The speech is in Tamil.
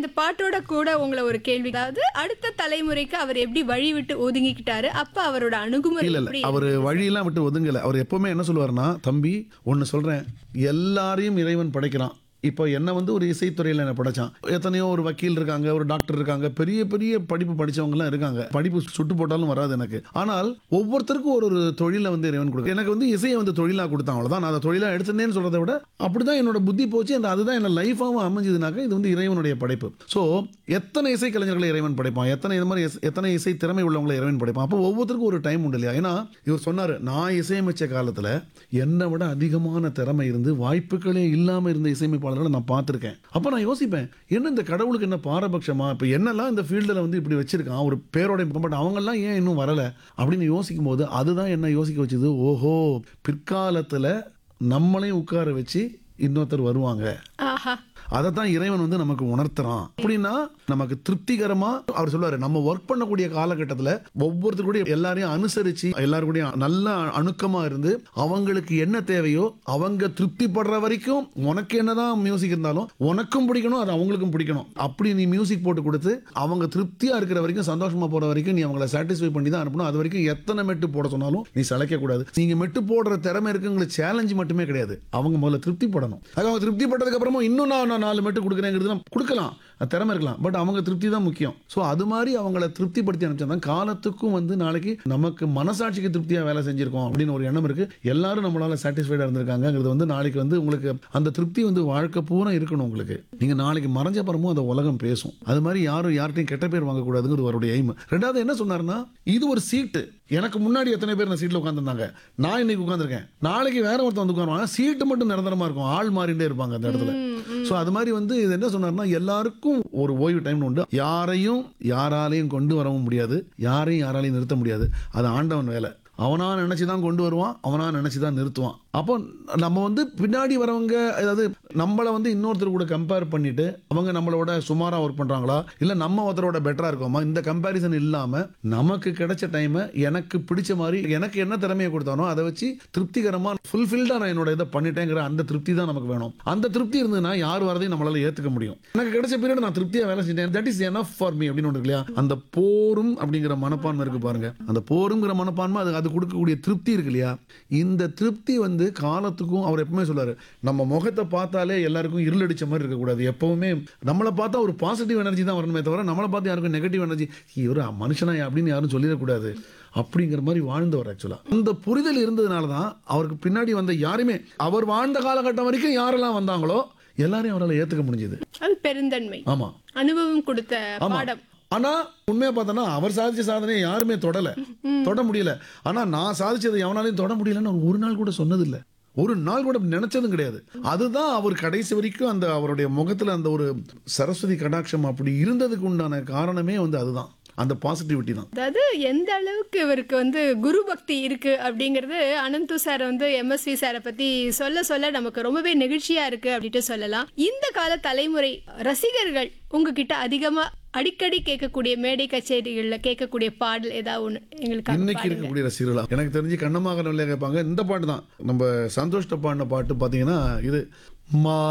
இந்த பாட்டோட கூட உங்களை ஒரு கேள்வி அதாவது அடுத்த தலைமுறைக்கு அவர் எப்படி வழி விட்டு ஒதுங்கிக்கிட்டாரு அப்ப அவரோட அணுகுமுறை இல்ல எப்படி இல்ல அவர் வழியெல்லாம் விட்டு ஒதுங்கல அவர் எப்பவுமே என்ன சொல்லுவாருன்னா தம்பி ஒன்னு சொல்றேன் எல்லாரையும் இறைவன் படைக்கிறான் இப்போ என்ன வந்து ஒரு இசைத்துறையில் என்ன படைச்சான் எத்தனையோ ஒரு வக்கீல் இருக்காங்க ஒரு டாக்டர் இருக்காங்க பெரிய பெரிய படிப்பு படிச்சவங்கலாம் இருக்காங்க படிப்பு சுட்டு போட்டாலும் வராது எனக்கு ஆனால் ஒவ்வொருத்தருக்கும் ஒரு ஒரு தொழிலை வந்து இறைவன் கொடுக்கும் எனக்கு வந்து இசையை வந்து தொழிலாக கொடுத்தான் அவ்வளோதான் நான் அதை தொழிலாக எடுத்தேன்னு சொல்றதை விட அப்படிதான் என்னோட புத்தி போச்சு அந்த அதுதான் என்ன லைஃபாகவும் அமைஞ்சதுனாக்க இது வந்து இறைவனுடைய படைப்பு ஸோ எத்தனை இசை கலைஞர்களை இறைவன் படைப்பான் எத்தனை இது மாதிரி இசை- எத்தனை இசை திறமை உள்ளவங்களை இறைவன் படைப்பான் அப்போ ஒவ்வொருத்தருக்கும் ஒரு டைம் உண்டு இல்லையா ஏன்னா இவர் சொன்னார் நான் இசையமைச்ச காலத்தில் என்னை விட அதிகமான திறமை இருந்து வாய்ப்புகளே இல்லாமல் இருந்த இசையமைப்பாளர்களை நான் பார்த்துருக்கேன் அப்போ நான் யோசிப்பேன் என்ன இந்த கடவுளுக்கு என்ன பாரபட்சமா இப்போ என்னெல்லாம் இந்த ஃபீல்டில் வந்து இப்படி வச்சிருக்கான் ஒரு பேரோட பட் அவங்கெல்லாம் ஏன் இன்னும் வரலை அப்படின்னு யோசிக்கும் போது அதுதான் என்ன யோசிக்க வச்சது ஓஹோ பிற்காலத்தில் நம்மளையும் உட்கார வச்சு இன்னொருத்தர் வருவாங்க ஆஹா அதை தான் இறைவன் வந்து நமக்கு உணர்த்துறான் அப்படின்னா நமக்கு திருப்திகரமா அவர் சொல்லுவாரு நம்ம ஒர்க் பண்ணக்கூடிய காலகட்டத்தில் ஒவ்வொருத்தர் கூட எல்லாரையும் அனுசரிச்சு எல்லாரும் கூட நல்ல அணுக்கமா இருந்து அவங்களுக்கு என்ன தேவையோ அவங்க திருப்திப்படுற வரைக்கும் உனக்கு என்னதான் மியூசிக் இருந்தாலும் உனக்கும் பிடிக்கணும் அது அவங்களுக்கும் பிடிக்கணும் அப்படி நீ மியூசிக் போட்டு கொடுத்து அவங்க திருப்தியா இருக்கிற வரைக்கும் சந்தோஷமா போற வரைக்கும் நீ அவங்கள சாட்டிஸ்ஃபை பண்ணி தான் அனுப்பணும் அது வரைக்கும் எத்தனை மெட்டு போட சொன்னாலும் நீ சளைக்க கூடாது நீங்க மெட்டு போடுற திறமை இருக்குங்களுக்கு சேலஞ்சு மட்டுமே கிடையாது அவங்க முதல்ல திருப்திப்படணும் அது அவங்க திருப்திப்பட்டதுக்கு அப்புறமா இன்னும் நான் நான் நாலு மெட்டு கொடுக்குறேங்கிறது நம்ம கொடுக்கலாம் அது திறமை இருக்கலாம் பட் அவங்க திருப்தி தான் முக்கியம் ஸோ அது மாதிரி அவங்கள திருப்திப்படுத்தி அனுப்பிச்சா காலத்துக்கும் வந்து நாளைக்கு நமக்கு மனசாட்சிக்கு திருப்தியாக வேலை செஞ்சிருக்கோம் அப்படின்னு ஒரு எண்ணம் இருக்கு எல்லாரும் நம்மளால சாட்டிஸ்ஃபைடாக இருந்திருக்காங்கிறது வந்து நாளைக்கு வந்து உங்களுக்கு அந்த திருப்தி வந்து வாழ்க்கை பூரா இருக்கணும் உங்களுக்கு நீங்க நாளைக்கு மறைஞ்ச அப்புறமும் அந்த உலகம் பேசும் அது மாதிரி யாரும் யார்ட்டையும் கெட்ட பேர் வாங்கக்கூடாதுங்கிறது அவருடைய எய்ம் ரெண்டாவது என்ன சொன்னாருன்னா இது ஒரு சீட்டு எனக்கு முன்னாடி எத்தனை பேர் நான் சீட்டில் உட்காந்துருந்தாங்க நான் இன்னைக்கு உட்காந்துருக்கேன் நாளைக்கு வேற ஒருத்தன் வந்து உட்காருவாங்க சீட்டு மட்டும் நிரந்தரமா இருக்கும் ஆள் மாறிட்டே இருப்பாங்க அந்த இடத்துல ஸோ அது மாதிரி வந்து இது என்ன சொன்னார்னா எல்லாருக்கும் ஒரு ஓய்வு டைம் உண்டு யாரையும் யாராலையும் கொண்டு வரவும் முடியாது யாரையும் யாராலையும் நிறுத்த முடியாது அது ஆண்டவன் வேலை அவனா நினைச்சு தான் கொண்டு வருவான் அவனா நினைச்சு தான் நிறுத்துவான் அப்போ நம்ம வந்து பின்னாடி வரவங்க அதாவது நம்மளை வந்து இன்னொருத்தர் கூட கம்பேர் பண்ணிட்டு அவங்க நம்மளோட சுமாரா ஒர்க் பண்றாங்களா இல்ல நம்ம ஒருத்தரோட பெட்டரா இருக்கோமா இந்த கம்பேரிசன் இல்லாம நமக்கு கிடைச்ச டைமை எனக்கு பிடிச்ச மாதிரி எனக்கு என்ன திறமையை கொடுத்தானோ அதை வச்சு திருப்திகரமா ஃபுல்ஃபில்டா நான் என்னோட இதை பண்ணிட்டேங்கிற அந்த திருப்தி தான் நமக்கு வேணும் அந்த திருப்தி இருந்ததுன்னா யார் வரதையும் நம்மளால ஏத்துக்க முடியும் எனக்கு கிடைச்ச பீரியட் நான் திருப்தியா வேலை செஞ்சேன் that is enough for me அப்படின்னு ஒன்று இருக்கு இல்லையா அந்த போரும் அப்படிங்கிற மனப்பான்மை இருக்கு பாருங்க அந்த போருங்கிற மனப்பான்மை அது அது கொடுக்கக்கூடிய திருப்தி இருக்கு இல்லையா இந்த திருப்தி வந்து காலத்துக்கும் அவர் எப்பவுமே சொல்றாரு நம்ம முகத்தை பார்த்தாலே எல்லாருக்கும் இருளடிச்ச மாதிரி இருக்கக்கூடாது எப்பவுமே நம்மளை பார்த்தா ஒரு பாசிட்டிவ் எனர்ஜி தான் வரணுமே தவிர நம்மளை பார்த்து யாருக்கும் நெகட்டிவ் எனர்ஜி இவர் மனுஷனா அப்படின்னு யாரும் சொல்லிடக்கூடாது அப்படிங்கிற மாதிரி வாழ்ந்தவர் ஆக்சுவலா அந்த புரிதல் இருந்ததுனால தான் அவருக்கு பின்னாடி வந்த யாருமே அவர் வாழ்ந்த காலகட்டம் வரைக்கும் யாரெல்லாம் வந்தாங்களோ எல்லாரையும் அவரால் ஏத்துக்க முடிஞ்சது அது பெருந்தன்மை ஆமா அனுபவம் கொடுத்த ஆமா பாடம் ஆனா உண்மையா பார்த்தோன்னா அவர் சாதிச்ச சாதனையை யாருமே தொடல தொட முடியல ஆனா நான் சாதிச்சதை எவனாலையும் தொட முடியலன்னு அவர் ஒரு நாள் கூட சொன்னதில்ல ஒரு நாள் கூட அப்படி நினைச்சதும் கிடையாது அதுதான் அவர் கடைசி வரைக்கும் அந்த அவருடைய முகத்துல அந்த ஒரு சரஸ்வதி கடாட்சம் அப்படி இருந்ததுக்கு உண்டான காரணமே வந்து அதுதான் அந்த பாசிட்டிவிட்டி தான் அதாவது எந்த அளவுக்கு இவருக்கு வந்து குரு பக்தி இருக்கு அப்படிங்கிறது அனந்து சார் வந்து எம்எஸ்வி சாரை பத்தி சொல்ல சொல்ல நமக்கு ரொம்பவே நெகிழ்ச்சியா இருக்கு அப்படின்ட்டு சொல்லலாம் இந்த கால தலைமுறை ரசிகர்கள் உங்ககிட்ட அதிகமா அடிக்கடி கேட்கக்கூடிய மேடை கச்சேரிகள்ல கேட்கக்கூடிய பாடல் ஏதாவது ஒண்ணு எங்களுக்கு இன்னைக்கு இருக்கக்கூடிய ரசிகர்களா எனக்கு தெரிஞ்சு கண்ணமாக கேட்பாங்க இந்த பாட்டு தான் நம்ம சந்தோஷ்ட பாடின பாட்டு பார்த்தீங்கன்னா இது மா